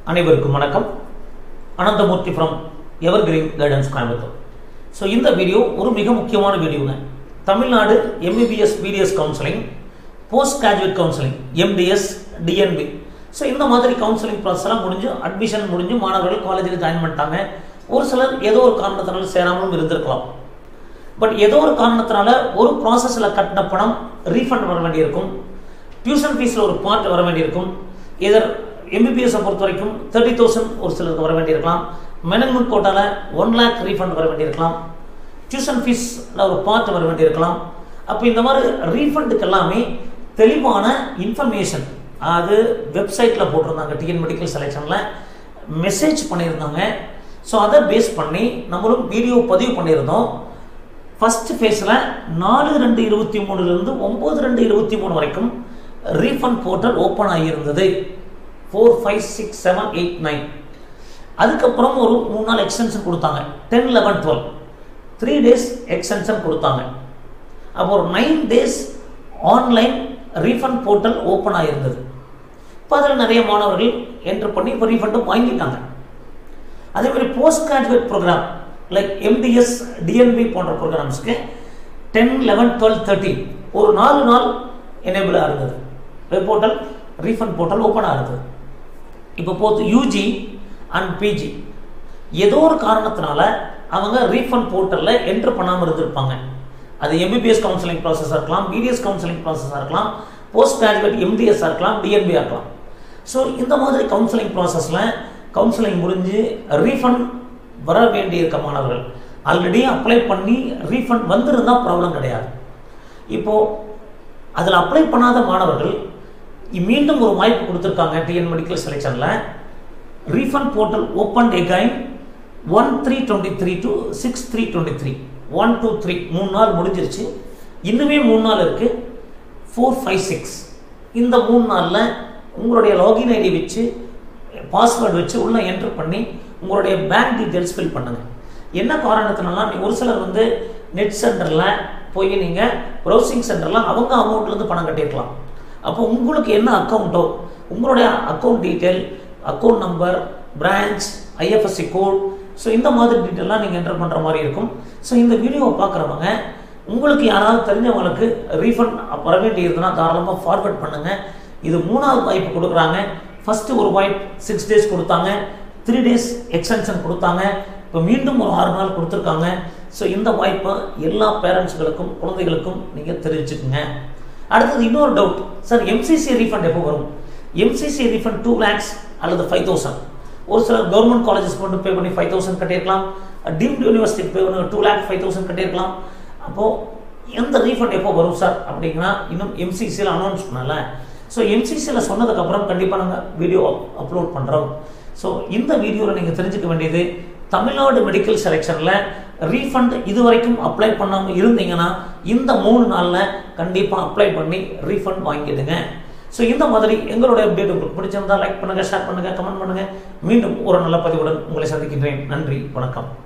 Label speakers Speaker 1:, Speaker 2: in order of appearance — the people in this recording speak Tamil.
Speaker 1: அனைவருக்கும் வணக்கம் Ananthamoorthy from ever green guidance Coimbatore so இந்த வீடியோ ஒரு மிக முக்கியமான வீடியோங்க Tamil Nadu MBBS BDS counselling post graduate counselling MDS DNB so இந்த மாதிரி கவுன்சிலிங் ப்ராசஸ் எல்லாம் முடிஞ்சு அட்மிஷன் முடிஞ்சு மாணவர்கள் காலேஜில் ஜாயின் பண்ணிட்டாங்க ஒரு சிலர் ஏதோ ஒரு காரணத்தினால சேராமலும் இருந்திருக்கலாம் பட் ஏதோ ஒரு காரணத்தினால ஒரு ப்ராசஸில் கட்டின பணம் ரீஃபண்ட் வர வேண்டியிருக்கும் டியூஷன் ஃபீஸில் ஒரு பார்ட் வர வேண்டியிருக்கும் இதர் எம்பிபிஎஸ்ஸை பொறுத்த வரைக்கும் தேர்ட்டி தௌசண்ட் ஒரு சிலருக்கு வர வேண்டியிருக்கலாம் மேனேஜ்மெண்ட் கோட்டாவில் ஒன் லேக் ரீஃபண்ட் வர வேண்டியிருக்கலாம் டியூஷன் ஃபீஸில் ஒரு பார்ட் வர வேண்டியிருக்கலாம் அப்போ இந்த மாதிரி ரீஃபண்டுக்கு எல்லாமே தெளிவான இன்ஃபர்மேஷன் அது வெப்சைட்டில் போட்டிருந்தாங்க டிஎன் மெடிக்கல் செலெக்ஷனில் மெசேஜ் பண்ணியிருந்தாங்க ஸோ அதை பேஸ் பண்ணி நம்மளும் வீடியோ பதிவு பண்ணியிருந்தோம் ஃபர்ஸ்ட் ஃபேஸில் நாலு ரெண்டு இருபத்தி மூணுலேருந்து ஒம்பது ரெண்டு இருபத்தி மூணு வரைக்கும் ரீஃபண்ட் போர்ட்டல் ஓப்பன் ஆகியிருந்தது four five six seven eight nine அதுக்கப்புறம் ஒரு மூணு நாள் எக்ஸ்டென்ஷன் கொடுத்தாங்க ten eleven twelve three days extension கொடுத்தாங்க அப்போ ஒரு nine days online refund portal open ஆகியிருந்தது இப்போ அதில் நிறைய மாணவர்கள் என்ட்ரு பண்ணி இப்போ ரீஃபண்டும் வாங்கிட்டாங்க அதே மாதிரி post graduate programme like MDS DNB போன்ற ப்ரோக்ராம்ஸ்க்கு டென் லெவன் டுவெல் தேர்ட்டின் ஒரு நாலு நாள் எனேபிளாக இருந்தது வெப் போர்ட்டல் ரீஃபண்ட் போர்ட்டல் ஓப்பனாக இருந்தது இப்போ போத்து யூஜி அண்ட் பிஜி ஏதோ ஒரு காரணத்தினால அவங்க ரீஃபண்ட் போர்ட்டலில் என்ட்ரு பண்ணாமல் இருந்திருப்பாங்க அது எம்பிபிஎஸ் கவுன்சிலிங் ப்ராசஸாக இருக்கலாம் பிடிஎஸ் கவுன்சிலிங் ப்ராசஸாக இருக்கலாம் போஸ்ட் கிராஜுவேட் எம்டிஎஸ்ஸாக இருக்கலாம் டிஎன்பியாக இருக்கலாம் ஸோ இந்த மாதிரி கவுன்சிலிங் ப்ராசஸில் கவுன்சிலிங் முடிஞ்சு ரீஃபண்ட் வர வேண்டியிருக்க மாணவர்கள் ஆல்ரெடி அப்ளை பண்ணி ரீஃபண்ட் வந்திருந்தால் ப்ராப்ளம் கிடையாது இப்போது அதில் அப்ளை பண்ணாத மாணவர்கள் மீண்டும் ஒரு வாய்ப்பு கொடுத்துருக்காங்க டிஎன் மெடிக்கல் செலெக்ஷனில் refund portal open again one three twenty three two six three twenty three one two three மூணு நாள் முடிஞ்சிருச்சு இன்னுமே மூணு நாள் இருக்குது ஃபோர் ஃபைவ் சிக்ஸ் இந்த மூணு நாளில் உங்களுடைய லாகின் ஐடி வச்சு பாஸ்வேர்டு வச்சு உள்ளே என்ட்ரு பண்ணி உங்களுடைய பேங்க் டீட்டெயில்ஸ் ஃபில் பண்ணுங்கள் என்ன காரணத்தினால நீ ஒரு சிலர் வந்து நெட் சென்டரில் போய் நீங்கள் ப்ரௌசிங் சென்டரில் அவங்க அமௌண்ட்லேருந்து பணம் கட்டியிருக்கலாம் அப்போ உங்களுக்கு என்ன அக்கௌண்ட்டோ உங்களுடைய account detail account number branch IFSC code so இந்த மாதிரி டீட்டெயிலாம் நீங்கள் என்டர் பண்ணுற மாதிரி இருக்கும் ஸோ இந்த வீடியோவை பார்க்குறவங்க உங்களுக்கு யாராவது தெரிஞ்சவங்களுக்கு ரீஃபண்ட் வர வேண்டியிருந்ததுன்னா தாராளமாக ஃபார்வர்ட் பண்ணுங்கள் இது மூணாவது வாய்ப்பு கொடுக்குறாங்க ஃபஸ்ட்டு ஒரு வாய்ப்பு சிக்ஸ் டேஸ் கொடுத்தாங்க த்ரீ டேஸ் எக்ஸ்டென்ஷன் கொடுத்தாங்க இப்போ மீண்டும் ஒரு ஆறு நாள் கொடுத்துருக்காங்க ஸோ இந்த வாய்ப்பை எல்லா பேரண்ட்ஸ்களுக்கும் குழந்தைகளுக்கும் நீங்கள் தெரிவிச்சுக்குங்க அடுத்தது இன்னொரு டவுட் சார் எம்சிசி ரீஃபண்ட் எப்போ வரும் எம்சிசி ரீஃபண்ட் டூ லேக்ஸ் அல்லது ஃபைவ் தௌசண்ட் ஒரு சில கவர்மெண்ட் காலேஜஸ் கொண்டு பே பண்ணி ஃபைவ் தௌசண்ட் கட்டியிருக்கலாம் டீம்டு யூனிவர்சிட்டி பே பண்ணி டூ லேக் ஃபைவ் தௌசண்ட் கட்டியிருக்கலாம் அப்போது எந்த ரீஃபண்ட் எப்போ வரும் சார் அப்படிங்கன்னா இன்னும் எம்சிசியில் அனௌன்ஸ் பண்ணல ஸோ எம்சிசியில் சொன்னதுக்கப்புறம் கண்டிப்பாக நாங்கள் வீடியோ அப்லோட் பண்ணுறோம் ஸோ இந்த வீடியோவில் நீங்கள் தெரிஞ்சுக்க வேண்டியது தமிழ்நாடு மெடிக்கல் செலெக்ஷனில் ரீஃபண்ட் இது வரைக்கும் அப்ளை பண்ணாமல் இருந்தீங்கன்னா இந்த மூணு நாளில் கண்டிப்பாக அப்ளை பண்ணி ரீஃபண்ட் வாங்கிடுங்க ஸோ இந்த மாதிரி எங்களுடைய அப்டேட் உங்களுக்கு பிடிச்சிருந்தா லைக் பண்ணுங்கள் ஷேர் பண்ணுங்கள் கமெண்ட் பண்ணுங்கள் மீண்டும் ஒரு நல்ல பதிவுடன் உங்களை சந்திக்கின்றேன் நன்றி வணக்கம்